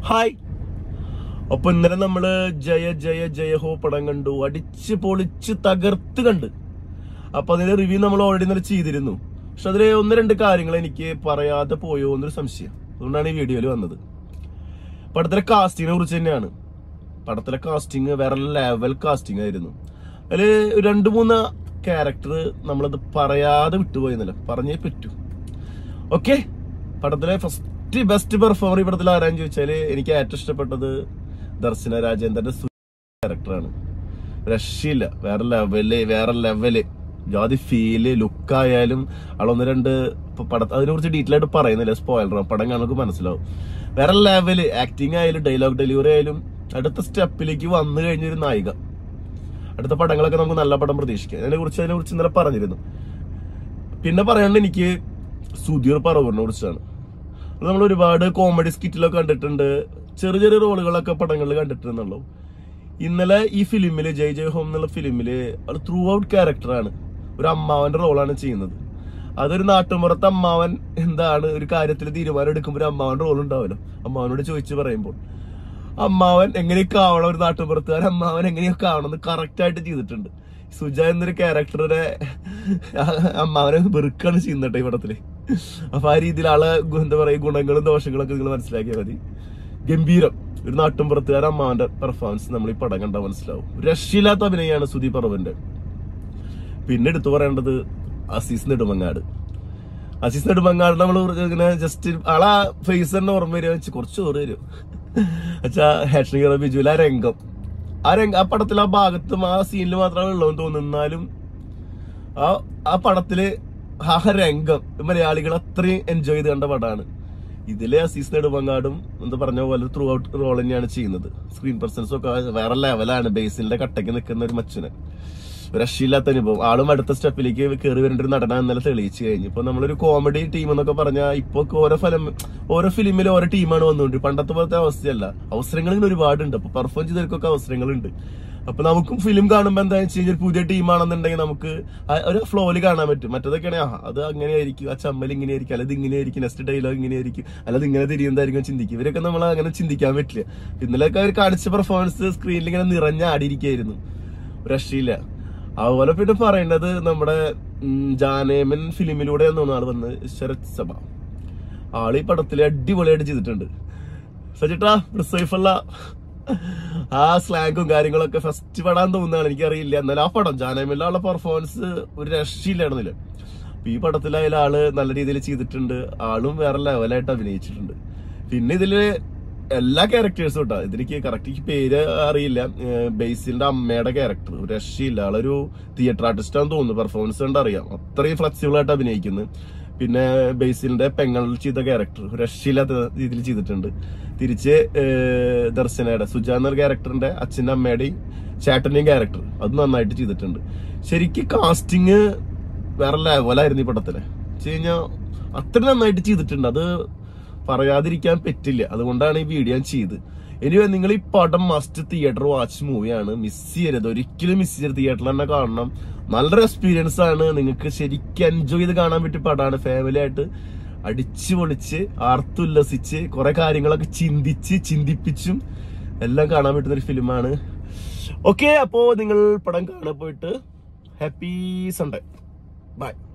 hi അപ്പൊ ഇന്നലെ നമ്മള് ജയ ജയ ജയ ഹോ പടം കണ്ടു അടിച്ച് പൊളിച്ച് തകർത്ത് കണ്ട് അപ്പൊ അതിന്റെ റിവ്യൂ നമ്മൾ ഓൾറെഡി ഇന്നലെ ചെയ്തിരുന്നു പക്ഷെ അതില് ഒന്ന് രണ്ട് കാര്യങ്ങൾ എനിക്ക് പറയാതെ പോയോ എന്നൊരു സംശയം അതുകൊണ്ടാണ് ഈ വീഡിയോയിൽ വന്നത് പടത്തിലെ കാസ്റ്റിങ്ങിനെ കുറിച്ച് തന്നെയാണ് പടത്തിലെ കാസ്റ്റിംഗ് വേറെ ലെവൽ കാസ്റ്റിംഗ് ആയിരുന്നു അതില് രണ്ട് മൂന്ന് ക്യാരക്ടർ നമ്മളത് പറയാതെ വിട്ടുപോയെന്നല്ല പറഞ്ഞേ പറ്റൂ ഓക്കെ പടത്തിലെ ഫസ്റ്റ് ബെസ്റ്റ് പെർഫോമർ ഈ പടത്തിൽ ആരാന്ന് ചോദിച്ചാല് എനിക്ക് ഏറ്റവും ഇഷ്ടപ്പെട്ടത് ദർശന രാജേന്ദ്രന്റെ ക്യാരക്ടറാണ് രക്ഷയില്ല വേറെ ലെവല് വേറെ ലെവല് ജാതി ഫീല് ലുക്കായാലും ആളൊന്ന് രണ്ട് ഇപ്പൊ പട അതിനെ കുറിച്ച് ഡീറ്റെയിൽ ആയിട്ട് പറയുന്നില്ല സ്പോയിലർ പടം കാണുമ്പോൾ മനസ്സിലാവും വേറെ ലെവല് ആക്ടിങ് ആയാലും ഡയലോഗ് ഡെലിവറി ആയാലും അടുത്ത സ്റ്റെപ്പിലേക്ക് വന്നു കഴിഞ്ഞൊരു നായിക അടുത്ത പടങ്ങളൊക്കെ നമുക്ക് നല്ല പടം പ്രതീക്ഷിക്കാം അതിനെ കുറിച്ച് അതിനെ കുറിച്ച് ഇന്നലെ പറഞ്ഞിരുന്നു പിന്നെ പറയാണ്ട് എനിക്ക് സുധീർ പറവൂറിനെ കുറിച്ചാണ് അത് നമ്മൾ ഒരുപാട് കോമഡി സ്കിറ്റിലൊക്കെ കണ്ടിട്ടുണ്ട് ചെറിയ ചെറിയ റോളുകളൊക്കെ പടങ്ങളിൽ കണ്ടിട്ടുണ്ടല്ലോ ഇന്നലെ ഈ ഫിലിമില് ജയ് ജയ് ഹോം എന്നുള്ള ഫിലിമില് അത് ത്രൂ ഔട്ട് ക്യാരക്ടറാണ് ഒരു അമ്മാവന്റെ റോളാണ് ചെയ്യുന്നത് അതൊരു നാട്ടുമ്പുറത്ത് അമ്മാവൻ എന്താണ് ഒരു കാര്യത്തിൽ തീരുമാനം എടുക്കുമ്പോൾ ഒരു അമ്മാവന്റെ റോൾ ഉണ്ടാവുമല്ലോ അമ്മാവനോട് ചോദിച്ചു പറയുമ്പോൾ അമ്മാവൻ എങ്ങനെയൊക്കെ ആവണം ഒരു നാട്ടുപുറത്തുകാരൻ അമ്മാവൻ എങ്ങനെയൊക്കെ ആവണം കറക്റ്റ് ആയിട്ട് ചെയ്തിട്ടുണ്ട് സുജ എന്നൊരു ക്യാരക്ടറുടെ അമ്മാവനെ വെറുക്കാണ് ചെയ്യുന്നത് ഈ പടത്തില് അപ്പൊ ആ രീതിയിൽ ആളെ ഗു- എന്താ പറയാ ഗുണങ്ങളും ദോഷങ്ങളൊക്കെ നിങ്ങൾ മനസ്സിലാക്കിയാൽ മതി ഗംഭീരം ഒരു നാട്ടുംപുറത്തുകാരൻ അമ്മാവന്റെ പെർഫോമൻസ് നമ്മൾ ഈ പടം കണ്ടാൽ മനസ്സിലാവും രക്ഷയില്ലാത്ത അഭിനയമാണ് സുധി പറവന്റെ പിന്നെ എടുത്തു പറയേണ്ടത് അസീസ് നെടുമങ്ങാട് അസീസ് നെടുമങ്ങാട് നമ്മൾ ഇങ്ങനെ ജസ്റ്റ് ആളാ ഫേസ് തന്നെ ഓർമ്മ വരിക വെച്ച് കുറച്ച് ഓർമ്മ വരും വെച്ചാ ഹാഷൻ ഹീറോ ബിജുവിൽ ആ രംഗം ആ രംഗം ആ പടത്തിൽ ആ ഭാഗത്തും ആ സീനിൽ മാത്രമാണ് ഉള്ളതെന്ന് തോന്നുന്നു എന്നാലും ആ ആ പടത്തില് ആ രംഗം മലയാളികൾ അത്രയും എൻജോയ് ചെയ്ത് കണ്ട പടമാണ് ഇതിലെ അസീസ് നെടുമങ്ങാടും എന്താ പറഞ്ഞ പോലെ ത്രൂ ഔട്ട് റോൾ തന്നെയാണ് ചെയ്യുന്നത് സ്ക്രീൻ പ്രസൻസും ഒക്കെ വേറെ ലെവലാണ് ബേസിന്റെ കട്ടയ്ക്ക് നിൽക്കുന്ന ഒരു മച്ചന് ഒരു രക്ഷയില്ലാത്ത അനുഭവം ആളും അടുത്ത സ്റ്റെപ്പിലേക്ക് കയറി വരേണ്ട ഒരു നടന ഇന്നലെ തെളിയിച്ചു കഴിഞ്ഞു ഇപ്പൊ നമ്മളൊരു കോമഡി ടീം എന്നൊക്കെ പറഞ്ഞാൽ ഇപ്പൊ ഓരോ ഫലം ഓരോ ഫിലിമിൽ ഓരോ ടീമാണ് വന്നുകൊണ്ട് പണ്ടത്തെ പോലത്തെ അവസ്ഥയല്ല അവസരങ്ങൾ ഇങ്ങനെ ഒരുപാടുണ്ട് അപ്പൊ പെർഫോം ചെയ്തവർക്കൊക്കെ അവസരങ്ങളുണ്ട് അപ്പൊ നമുക്കും ഫിലിം കാണുമ്പോൾ എന്താ വെച്ച് കഴിഞ്ഞാൽ ഒരു പുതിയ ടീമാണെന്നുണ്ടെങ്കിൽ നമുക്ക് ആ ഒരു ഫ്ലോയില് കാണാൻ പറ്റും മറ്റേതൊക്കെയാണെ ആ അത് അങ്ങനെ ആയിരിക്കും ആ ചമ്മൽ ഇങ്ങനെ ആയിരിക്കും അല്ലെങ്കിൽ ഇങ്ങനെ ആയിരിക്കും നെക്സ്റ്റ് ഡയലോഗ് ഇങ്ങനെ ആയിരിക്കും അല്ലെങ്കിൽ ഇങ്ങനെ തിരിയുന്നതായിരിക്കും ചിന്തിക്കും ഇവരൊക്കെ നമ്മൾ അങ്ങനെ ചിന്തിക്കാൻ പറ്റില്ല ഇന്നലെയൊക്കെ അവർ കാണിച്ച പെർഫോമൻസ് സ്ക്രീനിൽ ഇങ്ങനെ നിറഞ്ഞാടിയിരിക്കായിരുന്നു രക്ഷയില്ല അതുപോലെ പിന്നെ പറയേണ്ടത് നമ്മുടെ ഉം, ജാനേമൻ ഫിലിമിലൂടെ തോന്നുന്നു ആള് വന്ന് ശരത് സഭ ആള് ഈ പടത്തില് അടിപൊളിയായിട്ട് ചെയ്തിട്ടുണ്ട് സജിട്ടാ സേഫല്ല ആ സ്ലാങ്ങും കാര്യങ്ങളൊക്കെ ഫസ്റ്റ് പടാൻ തോന്നുന്നതാണ് എനിക്കറിയില്ല എന്നാലും ആ പടം ജാനേമിലെ ആളുടെ പെർഫോമൻസ് ഒരു രക്ഷയില്ലായിരുന്നില്ല അപ്പൊ ഈ പടത്തിലായാലും ആള് നല്ല രീതിയിൽ ചെയ്തിട്ടുണ്ട് ആളും വേറെ ലെവലായിട്ട് അഭിനയിച്ചിട്ടുണ്ട് പിന്നെ ഇതില് എല്ലാ ക്യാരക്ടേഴ്സും കേട്ടോ ഇതിലേക്ക് കറക്റ്റ് പേര് അറിയില്ല ഏഹ് ബേസിലിന്റെ അമ്മയുടെ ക്യാരക്ടർ ഒരു രക്ഷയില്ല ആളൊരു തിയേറ്റർ ആർട്ടിസ്റ്റ് ആണെന്ന് തോന്നുന്നു പെർഫോമൻസ് കണ്ട് അറിയാം അത്രയും ഫ്ലെക്സിബിൾ ആയിട്ട് അഭിനയിക്കുന്നു പിന്നെ ബേസിലിന്റെ പെങ്ങളിൽ ചെയ്ത ക്യാരക്ടർ ഒരു രക്ഷയില്ലാത്ത രീതിയിൽ ചെയ്തിട്ടുണ്ട് തിരിച്ച് ഏഹ് ദർശനയുടെ സുജ എന്ന ക്യാരക്ടറിന്റെ അച്ഛൻ്റെ അമ്മയുടെയും ചേട്ടന്റെയും ക്യാരക്ടർ അത് നന്നായിട്ട് ചെയ്തിട്ടുണ്ട് ശരിക്കും കാസ്റ്റിങ് വേറെ ലെവലായിരുന്നു ഈ പടത്തില് വെച്ച് കഴിഞ്ഞാൽ അത്ര നന്നായിട്ട് ചെയ്തിട്ടുണ്ട് അത് പറയാതിരിക്കാൻ പറ്റില്ല അതുകൊണ്ടാണ് ഈ വീഡിയോ ഞാൻ ചെയ്ത് ഇനി നിങ്ങൾ ഈ പടം മസ്റ്റ് തിയേറ്റർ വാച്ച് മൂവിയാണ് മിസ് ചെയ്യരുത് ഒരിക്കലും മിസ് ചെയ്യരുത് തിയേറ്ററിൽ തന്നെ കാണണം നല്ലൊരു എക്സ്പീരിയൻസ് ആണ് നിങ്ങൾക്ക് ശരിക്കും എൻജോയ് ചെയ്ത് കാണാൻ പറ്റിയ പടമാണ് ഫാമിലി ആയിട്ട് അടിച്ചു പൊളിച്ച് ആർത്തുല്ലസിച്ച് കുറെ കാര്യങ്ങളൊക്കെ ചിന്തിച്ച് ചിന്തിപ്പിച്ചും എല്ലാം കാണാൻ പറ്റുന്ന ഒരു ഫിലിമാണ് ഓക്കെ അപ്പോ നിങ്ങൾ പടം കാണാൻ പോയിട്ട് ഹാപ്പി സൺഡേ ബൈ